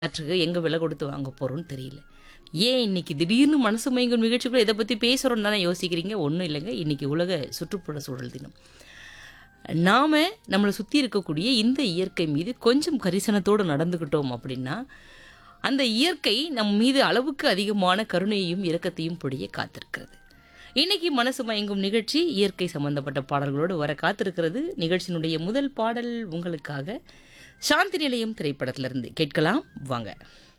காற்றுக்கு எங்கே விலை கொடுத்து வாங்க போகிறோம்னு தெரியல ஏன் இன்னைக்கு திடீர்னு மனசு மயங்கும் நிகழ்ச்சிக்குள்ள இதை பற்றி பேசுகிறோன்னு தானே யோசிக்கிறீங்க ஒன்றும் இல்லைங்க இன்னைக்கு உலக சுற்றுப்புற சூழல் தினம் நாம் நம்மளை சுற்றி இருக்கக்கூடிய இந்த இயற்கை மீது கொஞ்சம் கரிசனத்தோடு நடந்துக்கிட்டோம் அப்படின்னா அந்த இயற்கை நம் மீது அளவுக்கு அதிகமான கருணையையும் இரக்கத்தையும் பொழிய காத்திருக்கிறது இன்னைக்கு மனசு மயங்கும் நிகழ்ச்சி இயற்கை சம்பந்தப்பட்ட பாடல்களோடு வர காத்திருக்கிறது நிகழ்ச்சியினுடைய முதல் பாடல் உங்களுக்காக சாந்தி நிலையம் திரைப்படத்திலிருந்து கேட்கலாம் வாங்க